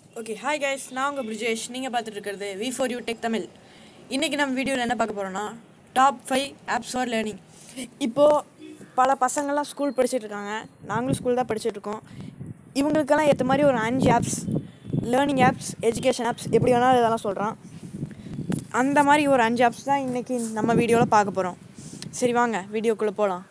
Okay hi guys நான் உங்கள் பிரிஜேஷ் நீங்கள் பார்த்துட்டு இருக்கிறது V four you tech Tamil இன்றைக்கி நம்ம வீடியோவில் என்ன பார்க்க போகிறோன்னா top five apps for learning இப்போது பல பசங்கள்லாம் ஸ்கூல் படிச்சுட்டு இருக்காங்க நாங்களும் ஸ்கூல் தான் படிச்சுட்டு இருக்கோம் இவங்களுக்கெல்லாம் ஏற்ற மாதிரி ஒரு அஞ்சு apps learning apps education apps எப்படி வேணாலும் இதெல்லாம் சொல்கிறான் அந்த மாதிரி ஒரு அஞ்சு ஆப்ஸ் தான் இன்றைக்கி நம்ம வீடியோவில் பார்க்க போகிறோம் சரி வாங்க வீடியோக்குள்ளே போகலாம்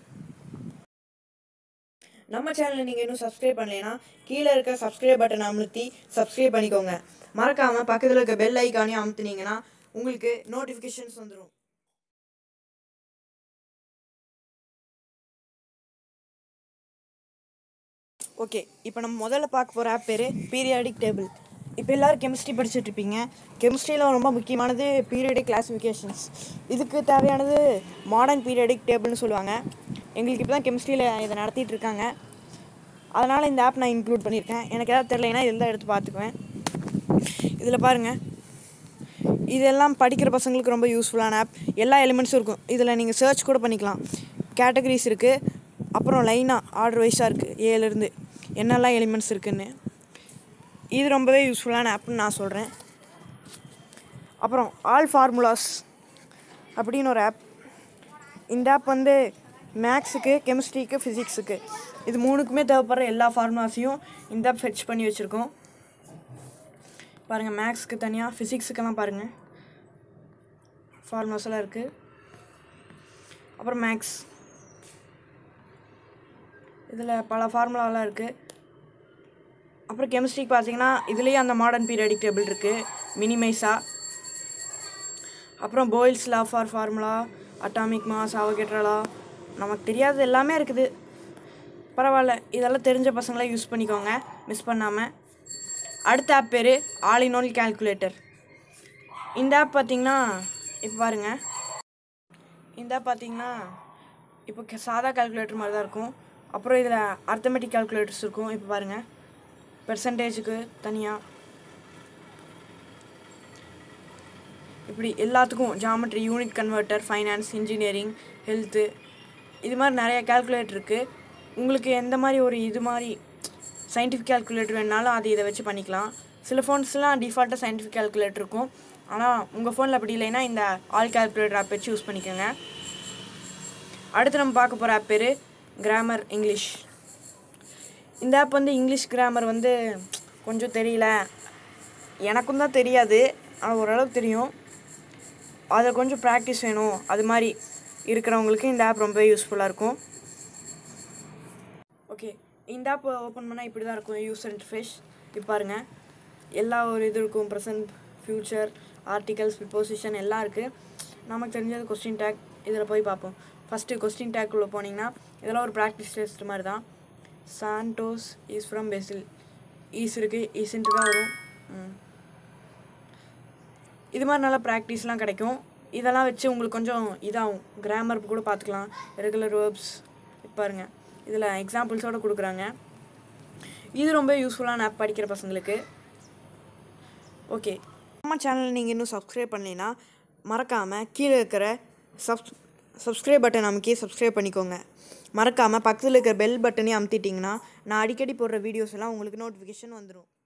நம்ம சேனலை நீங்கள் இன்னும் சப்ஸ்கிரைப் பண்ணலைன்னா கீழே இருக்க சப்ஸ்கிரைப் பட்டன் அமுத்தி சப்ஸ்கிரைப் பண்ணிக்கோங்க மறக்காமல் பக்கத்தில் இருக்க பெல் ஐக்கானையும் அமுத்துனீங்கன்னா உங்களுக்கு நோட்டிஃபிகேஷன்ஸ் வந்துடும் ஓகே இப்போ நம்ம முதல்ல பார்க்க போகிற ஆப் பேர் பீரியாடிக் டேபிள் இப்போ எல்லோரும் கெமிஸ்ட்ரி படிச்சுட்டு இருப்பீங்க கெமிஸ்ட்ரியில் ரொம்ப முக்கியமானது பீரியாடிக் கிளாஸிஃபிகேஷன்ஸ் இதுக்கு தேவையானது மாடர்ன் பீரியாடிக் டேபிள்னு சொல்லுவாங்க எங்களுக்கு இப்போ தான் கெமிஸ்ட்ரியில் இதை நடத்திட்டு இருக்காங்க அதனால் இந்த ஆப் நான் இன்க்ளூட் பண்ணியிருக்கேன் எனக்கு ஏதாவது தெரிலைன்னா இதில் தான் எடுத்து பார்த்துக்குவேன் இதில் பாருங்கள் இதெல்லாம் படிக்கிற பசங்களுக்கு ரொம்ப யூஸ்ஃபுல்லான ஆப் எல்லா எலிமெண்ட்ஸும் இருக்கும் இதில் நீங்கள் சர்ச் கூட பண்ணிக்கலாம் கேட்டகரிஸ் இருக்குது அப்புறம் லைனாக ஆர்டர் வைஸாக இருக்குது ஏலேருந்து என்னெல்லாம் எலிமெண்ட்ஸ் இருக்குன்னு இது ரொம்பவே யூஸ்ஃபுல்லான ஆப்னு நான் சொல்கிறேன் அப்புறம் ஆல் ஃபார்முலாஸ் அப்படின்னு ஒரு ஆப் இந்த ஆப் வந்து மேக்ஸுக்கு கெமிஸ்ட்ரிக்கு ஃபிசிக்ஸுக்கு இது மூணுக்குமே தேவைப்படுற எல்லா ஃபார்முலாஸையும் இந்த ஆப் ஃபெட்ச் பண்ணி வச்சுருக்கோம் பாருங்கள் மேக்ஸுக்கு தனியாக ஃபிசிக்ஸுக்கெல்லாம் பாருங்கள் ஃபார்முலாஸ் எல்லாம் இருக்குது அப்புறம் மேக்ஸ் இதில் பல ஃபார்முலாலாம் இருக்குது அப்புறம் கெமிஸ்ட்ரிக்கு பார்த்தீங்கன்னா இதுலேயே அந்த மாடர்ன் பீரியடிக் டேபிள் இருக்குது மினிமைஸா அப்புறம் Boyle's law for formula atomic mass அவகேட்ரலா நமக்கு தெரியாதது எல்லாமே இருக்குது பரவாயில்ல இதெல்லாம் தெரிஞ்ச பசங்களே யூஸ் பண்ணிக்கோங்க மிஸ் பண்ணாமல் அடுத்த ஆப் பேர் ஆல் இன் ஒன் கேல்குலேட்டர் இந்த ஆப் பார்த்தீங்கன்னா இப்போ பாருங்கள் இந்த ஆப் பார்த்தீங்கன்னா இப்போ க- சாதா கால்குலேட்டர் மாதிரி தான் இருக்கும் அப்புறம் இதில் அர்த்தமெட்டிக் கால்குலேட்டர்ஸ் இருக்கும் இப்போ பாருங்கள் பெர்சன்டேஜுக்கு தனியாக இப்படி எல்லாத்துக்கும் geometry unit converter finance engineering health இது மாதிரி நிறைய கால்குலேட்டர் இருக்குது உங்களுக்கு எந்த மாதிரி ஒரு இது மாதிரி சயின்டிஃபிக் கால்குலேட்டர் வேணாலும் அது இதை வச்சு பண்ணிக்கலாம் சில ஃபோன்ஸ்லாம் டிஃபால்ட்டாக சயின்டிஃபிக் கால்குலேட்டர் இருக்கும் ஆனால் உங்கள் ஃபோனில் அப்படி இல்லைன்னா இந்த ஆல் கால்குலேட்டர் ஆப் வச்சு யூஸ் பண்ணிக்கோங்க அடுத்து நம்ம பார்க்க போகிற ஆப் பேர் கிராமர் இங்கிலீஷ் இந்த ஆப் வந்து இங்கிலீஷ் கிராமர் வந்து கொஞ்சம் தெரியல எனக்கும் தான் தெரியாது ஆனால் ஓரளவுக்கு தெரியும் அதில் கொஞ்சம் ப்ராக்டிஸ் வேணும் அது மாதிரி இருக்கிறவங்களுக்கு இந்த ஆப் ரொம்ப யூஸ்ஃபுல்லாக இருக்கும் ஓகே இந்த ஆப் ஓப்பன் பண்ணால் இப்படி தான் இருக்கும் யூசர் இன்டர்ஃபேஸ் இப்போ பாருங்கள் எல்லா ஒரு இது இருக்கும் ப்ரெசன்ட் ஃப்யூச்சர் ஆர்டிகல்ஸ் ப்ரிப்போசிஷன் எல்லாம் இருக்குது நமக்கு தெரிஞ்சது கொஸ்டின் டேக் இதில் போய் பார்ப்போம் ஃபஸ்ட்டு கொஸ்டின் டேக்குள்ளே போனீங்கன்னா இதெல்லாம் ஒரு ப்ராக்டிஸ் டெஸ்ட் மாதிரி தான் சாண்டோஸ் இஸ் ஃப்ரம் பெசில் ஈஸ் இருக்குது ஈஸ்ன்ட்டு தான் வரும் ம். இது மாதிரி நல்ல ப்ராக்டிஸ்லாம் கிடைக்கும் இதெல்லாம் வச்சு உங்களுக்கு கொஞ்சம் இதாகும் கிராமர் கூட பார்த்துக்கலாம் ரெகுலர் வேர்ப்ஸ் பாருங்க இதில் எக்ஸாம்பிள்ஸோடு கொடுக்குறாங்க இது ரொம்ப யூஸ்ஃபுல்லான ஆப் படிக்கிற பசங்களுக்கு ஓகே நம்ம சேனல் நீங்கள் இன்னும் சப்ஸ்கிரைப் பண்ணலைன்னா மறக்காமல் கீழே இருக்கிற சப் சப்ஸ்கிரைப் பட்டன் அமைக்கி சப்ஸ்கிரைப் பண்ணிக்கோங்க மறக்காமல் பக்கத்தில் இருக்கிற பெல் பட்டனையும் அமுத்திட்டிங்கன்னா நான் அடிக்கடி போடுற வீடியோஸ் எல்லாம் உங்களுக்கு நோட்டிஃபிகேஷன் வந்துடும்